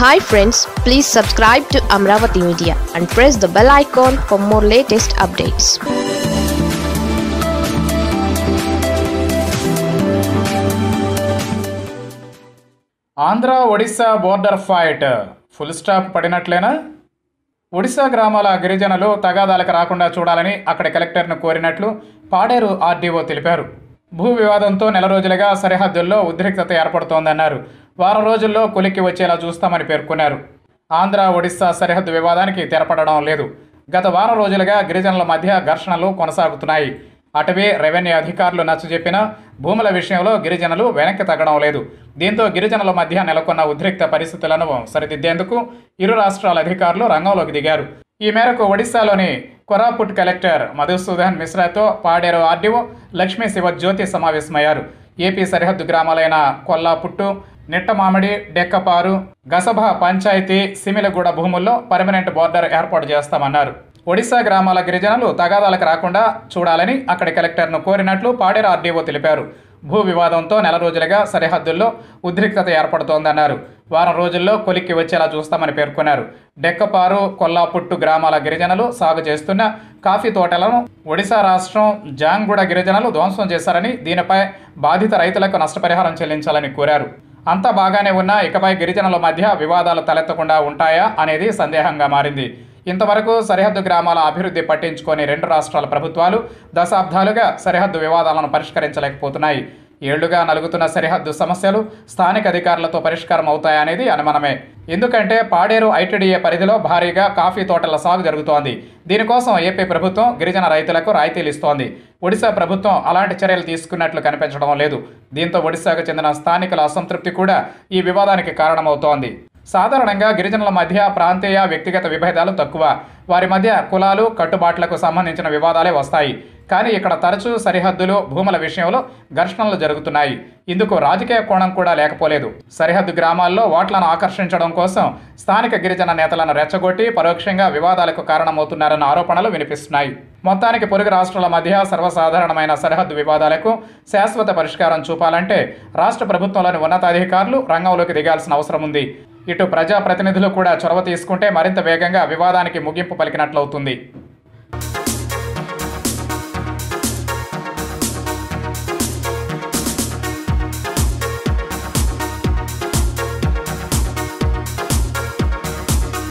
hi friends please subscribe to Amaravati media and press the bell icon for more latest updates Andhra Odisha border fight full stop పడినట్లేనా ఒడిశా గ్రామాల గిరిజనులు తగాదాలకు రాకుండా చూడాలని అక్కడి కలెక్టర్ను కోరినట్లు పాడేరు ఆర్డీఓ తెలిపారు భూ వివాదంతో నెల రోజులుగా సరిహద్దుల్లో ఉద్రిక్తత ఏర్పడుతోందన్నారు వారం రోజుల్లో కొలిక్కి వచ్చేలా చూస్తామని పేర్కొన్నారు ఆంధ్ర ఒడిశా సరిహద్దు వివాదానికి తెరపడడం లేదు గత వారం రోజులుగా గిరిజనుల మధ్య ఘర్షణలు కొనసాగుతున్నాయి అటవీ రెవెన్యూ అధికారులు నచ్చజెప్పిన భూముల విషయంలో గిరిజనులు వెనక్కి తగ్గడం లేదు దీంతో గిరిజనుల మధ్య నెలకొన్న ఉద్రిక్త పరిస్థితులను సరిదిద్దేందుకు ఇరు రాష్ట్రాల అధికారులు రంగంలోకి దిగారు ఈ మేరకు ఒడిశాలోని కొరాపుట్ కలెక్టర్ మధుసూదన్ మిశ్రాతో పాడేరు ఆర్డీఓ లక్ష్మీ శివజ్యోతి సమావేశమయ్యారు ఏపీ సరిహద్దు గ్రామాలైన కొల్లాపుట్టు నిట్టమామిడి డెక్కపారు గసభ పంచాయతీ సిమిలగూడ భూముల్లో పర్మనెంట్ బోర్డర్ ఏర్పాటు చేస్తామన్నారు ఒడిశా గ్రామాల గిరిజనులు తగాదాలకు రాకుండా చూడాలని అక్కడి కలెక్టర్ను కోరినట్లు పాడేరు ఆర్డీఓ తెలిపారు భూ వివాదంతో నెల రోజులుగా సరిహద్దుల్లో ఉద్రిక్తత ఏర్పడుతోందన్నారు వారం రోజుల్లో కొలిక్కి వచ్చేలా చూస్తామని పేర్కొన్నారు డెక్కపారు కొల్లాపుట్టు గ్రామాల గిరిజనులు సాగు చేస్తున్న కాఫీ తోటలను ఒడిశా రాష్ట్రం జాంగూడ గిరిజనులు ధ్వంసం చేశారని దీనిపై బాధిత రైతులకు నష్టపరిహారం చెల్లించాలని కోరారు అంతా బాగానే ఉన్నా ఇకపై గిరిజనుల మధ్య వివాదాలు తలెత్తకుండా ఉంటాయా అనేది సందేహంగా మారింది ఇంతవరకు సరిహద్దు గ్రామాల అభివృద్ధి పట్టించుకొని రెండు రాష్ట్రాల ప్రభుత్వాలు దశాబ్దాలుగా సరిహద్దు వివాదాలను పరిష్కరించలేకపోతున్నాయి ఏళ్లుగా నలుగుతున్న సరిహద్దు సమస్యలు స్థానిక అధికారులతో పరిష్కారం అవుతాయనేది అనుమానమే ఎందుకంటే పాడేరు ఐటీడీఏ పరిధిలో భారీగా కాఫీ తోటల సాగు జరుగుతోంది దీనికోసం ఏపీ ప్రభుత్వం గిరిజన రైతులకు రాయితీలు ఇస్తోంది ఒడిశా ప్రభుత్వం అలాంటి చర్యలు తీసుకున్నట్లు కనిపించడం లేదు దీంతో ఒడిశాకు చెందిన స్థానికుల అసంతృప్తి కూడా ఈ వివాదానికి కారణమవుతోంది సాధారణంగా గిరిజనుల మధ్య ప్రాంతీయ వ్యక్తిగత విభేదాలు తక్కువ వారి మధ్య కులాలు కట్టుబాట్లకు సంబంధించిన వివాదాలే వస్తాయి కానీ ఇక్కడ తరచూ సరిహద్దులు భూముల విషయంలో ఘర్షణలు జరుగుతున్నాయి ఇందుకు రాజకీయ కోణం కూడా లేకపోలేదు సరిహద్దు గ్రామాల్లో ఓట్లను ఆకర్షించడం కోసం స్థానిక గిరిజన నేతలను రెచ్చగొట్టి పరోక్షంగా వివాదాలకు కారణమవుతున్నారన్న ఆరోపణలు వినిపిస్తున్నాయి మొత్తానికి పొరుగు రాష్ట్రాల మధ్య సర్వసాధారణమైన సరిహద్దు వివాదాలకు శాశ్వత పరిష్కారం చూపాలంటే రాష్ట్ర ప్రభుత్వంలోని ఉన్నతాధికారులు రంగంలోకి దిగాల్సిన అవసరం ఉంది ఇటు ప్రజాప్రతినిధులు కూడా చొరవ తీసుకుంటే మరింత వేగంగా వివాదానికి ముగింపు పలికినట్లవుతుంది